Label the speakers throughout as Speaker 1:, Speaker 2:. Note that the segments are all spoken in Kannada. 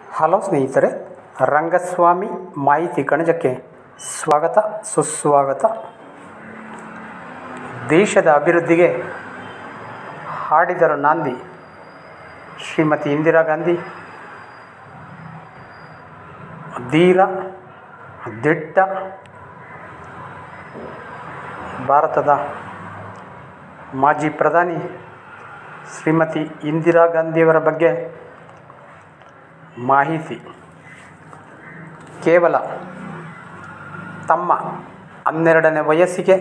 Speaker 1: ಹಲೋ ಸ್ನೇಹಿತರೆ ರಂಗಸ್ವಾಮಿ ಮಾಹಿತಿ ಕಣಜಕ್ಕೆ ಸ್ವಾಗತ ಸುಸ್ವಾಗತ ದೇಶದ ಅಭಿವೃದ್ಧಿಗೆ ಹಾಡಿದರು ನಾಂದಿ ಶ್ರೀಮತಿ ಇಂದಿರಾ ಗಾಂಧಿ ಧೀರ ದಿಟ್ಟ ಭಾರತದ ಮಾಜಿ ಪ್ರಧಾನಿ ಶ್ರೀಮತಿ ಇಂದಿರಾ ಗಾಂಧಿಯವರ ಬಗ್ಗೆ ಮಾಹಿತಿ ಕೇವಲ ತಮ್ಮ ಹನ್ನೆರಡನೇ ವಯಸ್ಸಿಗೆ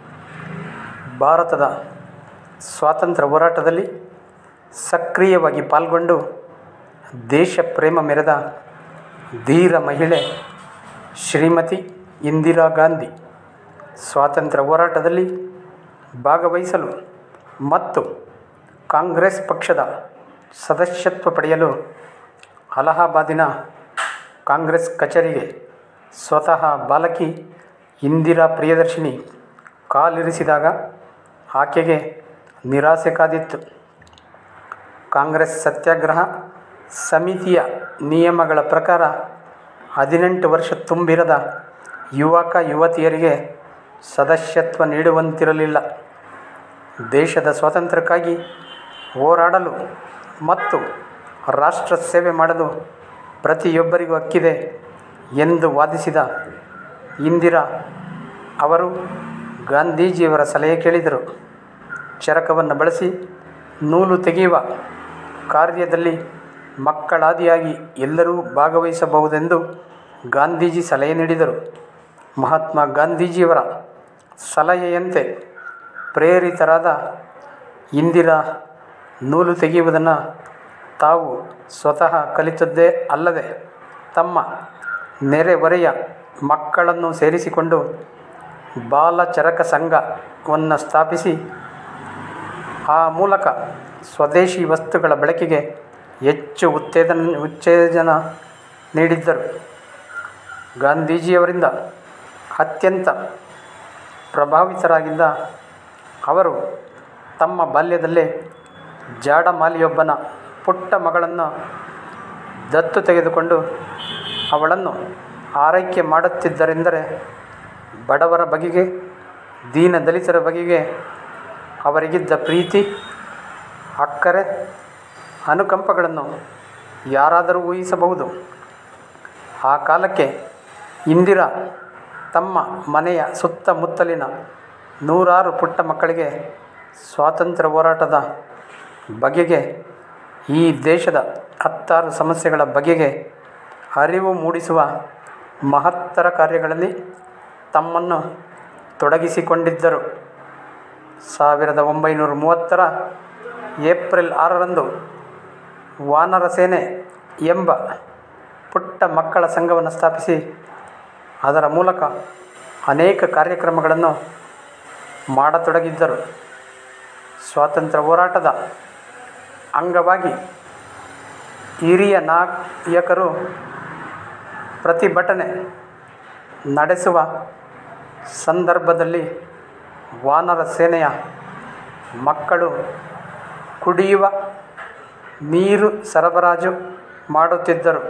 Speaker 1: ಭಾರತದ ಸ್ವಾತಂತ್ರ್ಯ ಹೋರಾಟದಲ್ಲಿ ಸಕ್ರಿಯವಾಗಿ ಪಾಲ್ಗೊಂಡು ದೇಶ ಪ್ರೇಮ ಮೆರೆದ ಧೀರ ಮಹಿಳೆ ಶ್ರೀಮತಿ ಇಂದಿರಾ ಗಾಂಧಿ ಸ್ವಾತಂತ್ರ್ಯ ಹೋರಾಟದಲ್ಲಿ ಭಾಗವಹಿಸಲು ಮತ್ತು ಕಾಂಗ್ರೆಸ್ ಪಕ್ಷದ ಸದಸ್ಯತ್ವ ಪಡೆಯಲು ಅಲಹಾಬಾದಿನ ಕಾಂಗ್ರೆಸ್ ಕಚೇರಿಗೆ ಸ್ವತಃ ಬಾಲಕಿ ಇಂದಿರಾ ಪ್ರಿಯದರ್ಶಿನಿ ಕಾಲಿರಿಸಿದಾಗ ಆಕೆಗೆ ನಿರಾಸೆ ಕಾದಿತ್ತು ಕಾಂಗ್ರೆಸ್ ಸತ್ಯಾಗ್ರಹ ಸಮಿತಿಯ ನಿಯಮಗಳ ಪ್ರಕಾರ ಹದಿನೆಂಟು ವರ್ಷ ತುಂಬಿರದ ಯುವಕ ಯುವತಿಯರಿಗೆ ಸದಸ್ಯತ್ವ ನೀಡುವಂತಿರಲಿಲ್ಲ ದೇಶದ ಸ್ವಾತಂತ್ರ್ಯಕ್ಕಾಗಿ ಹೋರಾಡಲು ಮತ್ತು ರಾಷ್ಟ್ರ ಸೇವೆ ಮಾಡಲು ಪ್ರತಿಯೊಬ್ಬರಿಗೂ ಹಕ್ಕಿದೆ ಎಂದು ವಾದಿಸಿದ ಇಂದಿರಾ ಅವರು ಗಾಂಧೀಜಿಯವರ ಸಲಹೆ ಕೇಳಿದರು ಚರಕವನ್ನು ಬಳಸಿ ನೂಲು ತೆಗೆಯುವ ಕಾರ್ಯದಲ್ಲಿ ಮಕ್ಕಳಾದಿಯಾಗಿ ಎಲ್ಲರೂ ಭಾಗವಹಿಸಬಹುದೆಂದು ಗಾಂಧೀಜಿ ಸಲಹೆ ನೀಡಿದರು ಮಹಾತ್ಮ ಗಾಂಧೀಜಿಯವರ ಸಲಹೆಯಂತೆ ಪ್ರೇರಿತರಾದ ಇಂದಿರಾ ನೂಲು ತೆಗೆಯುವುದನ್ನು ತಾವು ಸ್ವತಃ ಕಲಿತದ್ದೇ ಅಲ್ಲದೆ ತಮ್ಮ ನೆರೆಹೊರೆಯ ಮಕ್ಕಳನ್ನು ಸೇರಿಸಿಕೊಂಡು ಬಾಲಚರಕ ಸಂಘವನ್ನು ಸ್ಥಾಪಿಸಿ ಆ ಮೂಲಕ ಸ್ವದೇಶಿ ವಸ್ತುಗಳ ಬಳಕೆಗೆ ಹೆಚ್ಚು ಉತ್ತೇಜನ ಉತ್ತೇಜನ ನೀಡಿದ್ದರು ಗಾಂಧೀಜಿಯವರಿಂದ ಅತ್ಯಂತ ಪ್ರಭಾವಿತರಾಗಿದ್ದ ಅವರು ತಮ್ಮ ಬಾಲ್ಯದಲ್ಲೇ ಜಾಡಮಾಲಿಯೊಬ್ಬನ ಪುಟ್ಟ ಮಗಳನ್ನು ದತ್ತು ತೆಗೆದುಕೊಂಡು ಅವಳನ್ನು ಆರೈಕೆ ಮಾಡುತ್ತಿದ್ದರೆಂದರೆ ಬಡವರ ಬಗೆಗೆ ದೀನ ದಲಿತರ ಬಗೆಗೆ ಅವರಿಗಿದ್ದ ಪ್ರೀತಿ ಅಕ್ಕರೆ ಅನುಕಂಪಗಳನ್ನು ಯಾರಾದರೂ ಊಹಿಸಬಹುದು ಆ ಕಾಲಕ್ಕೆ ಇಂದಿರಾ ತಮ್ಮ ಮನೆಯ ಸುತ್ತಮುತ್ತಲಿನ ನೂರಾರು ಪುಟ್ಟ ಮಕ್ಕಳಿಗೆ ಸ್ವಾತಂತ್ರ್ಯ ಹೋರಾಟದ ಬಗೆಗೆ ಈ ದೇಶದ ಹತ್ತಾರು ಸಮಸ್ಯೆಗಳ ಬಗೆಗೆ ಅರಿವು ಮೂಡಿಸುವ ಮಹತ್ತರ ಕಾರ್ಯಗಳಲ್ಲಿ ತಮ್ಮನ್ನು ತೊಡಗಿಸಿಕೊಂಡಿದ್ದರು ಸಾವಿರದ ಒಂಬೈನೂರ ಮೂವತ್ತರ ಏಪ್ರಿಲ್ ಆರರಂದು ವಾನರ ಸೇನೆ ಎಂಬ ಪುಟ್ಟ ಮಕ್ಕಳ ಸಂಘವನ್ನು ಸ್ಥಾಪಿಸಿ ಅದರ ಮೂಲಕ ಅನೇಕ ಕಾರ್ಯಕ್ರಮಗಳನ್ನು ಮಾಡತೊಡಗಿದ್ದರು ಸ್ವಾತಂತ್ರ್ಯ ಹೋರಾಟದ ಅಂಗವಾಗಿ ಹಿರಿಯ ನಾಯಕರು ಪ್ರತಿಭಟನೆ ನಡೆಸುವ ಸಂದರ್ಭದಲ್ಲಿ ವಾನರ ಸೇನೆಯ ಮಕ್ಕಳು ಕುಡಿಯುವ ನೀರು ಸರಬರಾಜು ಮಾಡುತ್ತಿದ್ದರು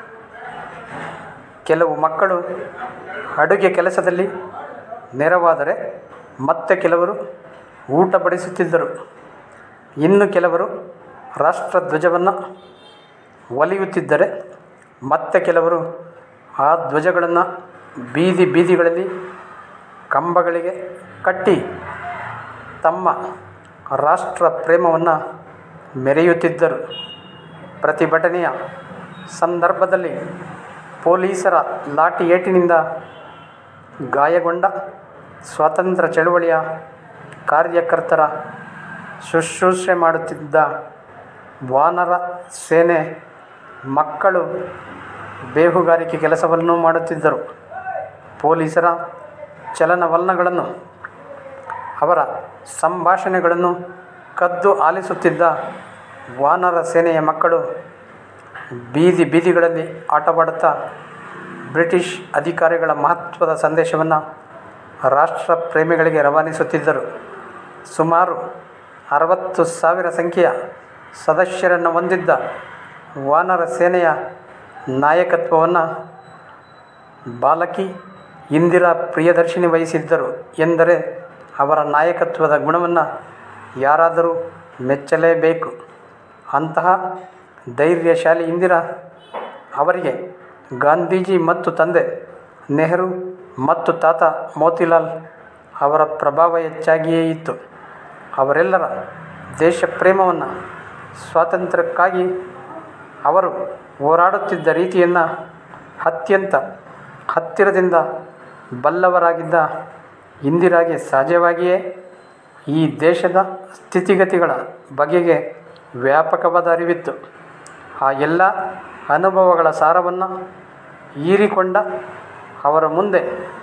Speaker 1: ಕೆಲವು ಮಕ್ಕಳು ಅಡುಗೆ ಕೆಲಸದಲ್ಲಿ ನೆರವಾದರೆ ಮತ್ತೆ ಕೆಲವರು ಊಟ ಬಡಿಸುತ್ತಿದ್ದರು ಇನ್ನು ಕೆಲವರು ರಾಷ್ಟ್ರಧ್ವಜವನ್ನು ಒಲಿಯುತ್ತಿದ್ದರೆ ಮತ್ತೆ ಕೆಲವರು ಆ ಧ್ವಜಗಳನ್ನು ಬೀದಿ ಬೀದಿಗಳಲ್ಲಿ ಕಂಬಗಳಿಗೆ ಕಟ್ಟಿ ತಮ್ಮ ರಾಷ್ಟ್ರ ಪ್ರೇಮವನ್ನು ಮೆರೆಯುತ್ತಿದ್ದರು ಪ್ರತಿಭಟನೆಯ ಸಂದರ್ಭದಲ್ಲಿ ಪೊಲೀಸರ ಲಾಠಿ ಏಟಿನಿಂದ ಗಾಯಗೊಂಡ ಸ್ವಾತಂತ್ರ್ಯ ಚಳುವಳಿಯ ಕಾರ್ಯಕರ್ತರ ಶುಶ್ರೂಷೆ ಮಾಡುತ್ತಿದ್ದ ವಾನರ ಸೇನೆ ಮಕ್ಕಳು ಬೇಹುಗಾರಿಕೆ ಕೆಲಸವನ್ನು ಮಾಡುತ್ತಿದ್ದರು ಪೊಲೀಸರ ಚಲನವಲನಗಳನ್ನು ಅವರ ಸಂಭಾಷಣೆಗಳನ್ನು ಕದ್ದು ಆಲಿಸುತ್ತಿದ್ದ ವಾನರ ಸೇನೆಯ ಮಕ್ಕಳು ಬೀದಿ ಬೀದಿಗಳಲ್ಲಿ ಆಟವಾಡುತ್ತಾ ಬ್ರಿಟಿಷ್ ಅಧಿಕಾರಿಗಳ ಮಹತ್ವದ ಸಂದೇಶವನ್ನು ರಾಷ್ಟ್ರ ಪ್ರೇಮಿಗಳಿಗೆ ರವಾನಿಸುತ್ತಿದ್ದರು ಸುಮಾರು ಅರವತ್ತು ಸಾವಿರ ಸಂಖ್ಯೆಯ ಸದಸ್ಯರನ್ನು ಹೊಂದಿದ್ದ ವಾನರ ಸೇನೆಯ ನಾಯಕತ್ವವನ್ನು ಬಾಲಕಿ ಇಂದಿರಾ ಪ್ರಿಯದರ್ಶಿನಿ ವಹಿಸಿದ್ದರು ಎಂದರೆ ಅವರ ನಾಯಕತ್ವದ ಗುಣವನ್ನು ಯಾರಾದರೂ ಮೆಚ್ಚಲೇಬೇಕು ಅಂತಹ ಧೈರ್ಯಶಾಲಿ ಇಂದಿರಾ ಅವರಿಗೆ ಗಾಂಧೀಜಿ ಮತ್ತು ತಂದೆ ನೆಹರು ಮತ್ತು ತಾತ ಮೋತಿಲಾಲ್ ಅವರ ಪ್ರಭಾವ ಹೆಚ್ಚಾಗಿಯೇ ಇತ್ತು ಅವರೆಲ್ಲರ ದೇಶ ಪ್ರೇಮವನ್ನು ಸ್ವಾತಂತ್ರ್ಯಕ್ಕಾಗಿ ಅವರು ಹೋರಾಡುತ್ತಿದ್ದ ರೀತಿಯನ್ನು ಅತ್ಯಂತ ಹತ್ತಿರದಿಂದ ಬಲ್ಲವರಾಗಿದ್ದ ಇಂದಿರಾಗೆ ಸಹಜವಾಗಿಯೇ ಈ ದೇಶದ ಸ್ಥಿತಿಗತಿಗಳ ಬಗೆಗೆ ವ್ಯಾಪಕವಾದ ಅರಿವಿತ್ತು ಆ ಎಲ್ಲ ಅನುಭವಗಳ ಸಾರವನ್ನು ಹೀರಿಕೊಂಡ ಅವರ ಮುಂದೆ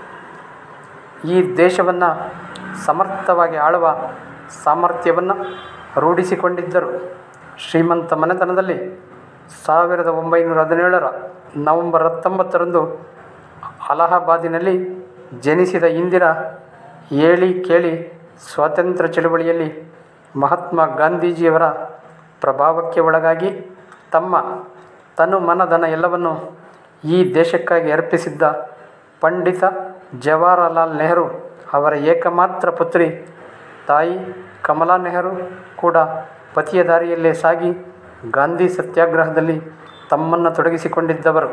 Speaker 1: ಈ ದೇಶವನ್ನು ಸಮರ್ಥವಾಗಿ ಆಳುವ ಸಾಮರ್ಥ್ಯವನ್ನು ರೂಢಿಸಿಕೊಂಡಿದ್ದರು ಶ್ರೀಮಂತ ಮನೆತನದಲ್ಲಿ ಸಾವಿರದ ಒಂಬೈನೂರ ಹದಿನೇಳರ ನವಂಬರ್ ಹತ್ತೊಂಬತ್ತರಂದು ಅಲಹಾಬಾದಿನಲ್ಲಿ ಜನಿಸಿದ ಇಂದಿರಾ ಹೇಳಿ ಕೇಳಿ ಸ್ವಾತಂತ್ರ್ಯ ಚಳುವಳಿಯಲ್ಲಿ ಮಹಾತ್ಮ ಗಾಂಧೀಜಿಯವರ ಪ್ರಭಾವಕ್ಕೆ ಒಳಗಾಗಿ ತಮ್ಮ ತನು ಮನಧನ ಎಲ್ಲವನ್ನು ಈ ದೇಶಕ್ಕಾಗಿ ಅರ್ಪಿಸಿದ್ದ ಪಂಡಿತ ಜವಾಹರಲಾಲ್ ನೆಹರು ಅವರ ಏಕಮಾತ್ರ ಪುತ್ರಿ ತಾಯಿ ಕಮಲಾ ನೆಹರು ಕೂಡ ಪತಿಯ ದಾರಿಯಲ್ಲೇ ಸಾಗಿ ಗಾಂಧಿ ಸತ್ಯಾಗ್ರಹದಲ್ಲಿ ತಮ್ಮನ್ನು ತೊಡಗಿಸಿಕೊಂಡಿದ್ದವರು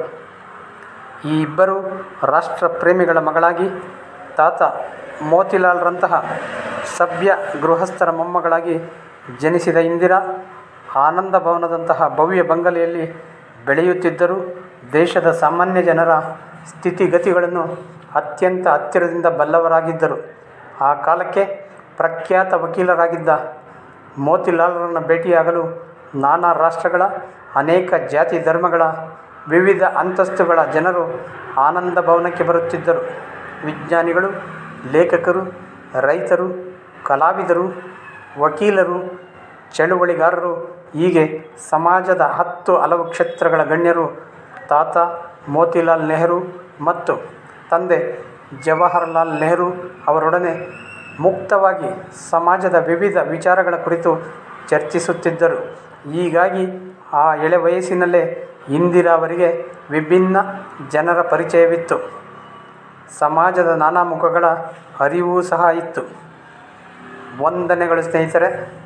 Speaker 1: ಈ ಇಬ್ಬರು ರಾಷ್ಟ್ರ ಪ್ರೇಮಿಗಳ ಮಗಳಾಗಿ ತಾತ ಮೋತಿಲಾಲ್ರಂತಹ ಸಭ್ಯ ಗೃಹಸ್ಥರ ಮೊಮ್ಮಗಳಾಗಿ ಜನಿಸಿದ ಇಂದಿರಾ ಆನಂದ ಭವನದಂತಹ ಭವ್ಯ ಬಂಗಲೆಯಲ್ಲಿ ಬೆಳೆಯುತ್ತಿದ್ದರೂ ದೇಶದ ಸಾಮಾನ್ಯ ಜನರ ಸ್ಥಿತಿಗತಿಗಳನ್ನು ಅತ್ಯಂತ ಹತ್ತಿರದಿಂದ ಬಲ್ಲವರಾಗಿದ್ದರು ಆ ಕಾಲಕ್ಕೆ ಪ್ರಖ್ಯಾತ ವಕೀಲರಾಗಿದ್ದ ಮೋತಿಲಾಲ್ರನ್ನು ಭೇಟಿಯಾಗಲು ನಾನಾ ರಾಷ್ಟ್ರಗಳ ಅನೇಕ ಜಾತಿ ಧರ್ಮಗಳ ವಿವಿಧ ಅಂತಸ್ತುಗಳ ಜನರು ಆನಂದ ಭವನಕ್ಕೆ ಬರುತ್ತಿದ್ದರು ವಿಜ್ಞಾನಿಗಳು ಲೇಖಕರು ರೈತರು ಕಲಾವಿದರು ವಕೀಲರು ಚಳುವಳಿಗಾರರು ಹೀಗೆ ಸಮಾಜದ ಹತ್ತು ಹಲವು ಕ್ಷೇತ್ರಗಳ ಗಣ್ಯರು ತಾತ ಮೋತಿಲಾಲ್ ನೆಹರು ಮತ್ತು ತಂದೆ ಜವಾಹರಲಾಲ್ ನೆಹರು ಅವರೊಡನೆ ಮುಕ್ತವಾಗಿ ಸಮಾಜದ ವಿವಿಧ ವಿಚಾರಗಳ ಕುರಿತು ಚರ್ಚಿಸುತ್ತಿದ್ದರು ಹೀಗಾಗಿ ಆ ಎಳೆ ವಯಸ್ಸಿನಲ್ಲೇ ಇಂದಿರಾ ಅವರಿಗೆ ವಿಭಿನ್ನ ಜನರ ಪರಿಚಯವಿತ್ತು ಸಮಾಜದ ನಾನಾ ಮುಖಗಳ ಅರಿವೂ ಸಹ ಇತ್ತು ವಂದನೆಗಳು ಸ್ನೇಹಿತರೆ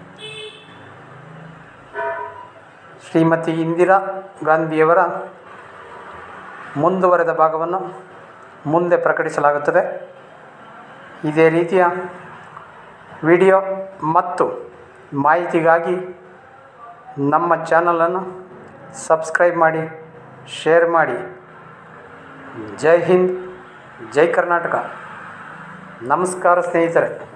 Speaker 1: ಶ್ರೀಮತಿ ಇಂದಿರಾ ಗಾಂಧಿಯವರ ಮುಂದುವರೆದ ಭಾಗವನ್ನು ಮುಂದೆ ಪ್ರಕಟಿಸಲಾಗುತ್ತದೆ ಇದೇ ರೀತಿಯ ವಿಡಿಯೋ ಮತ್ತು ಮಾಹಿತಿಗಾಗಿ ನಮ್ಮ ಚಾನಲನ್ನು ಸಬ್ಸ್ಕ್ರೈಬ್ ಮಾಡಿ ಶೇರ್ ಮಾಡಿ ಜೈ ಹಿಂದ್ ಜೈ ಕರ್ನಾಟಕ ನಮಸ್ಕಾರ ಸ್ನೇಹಿತರೆ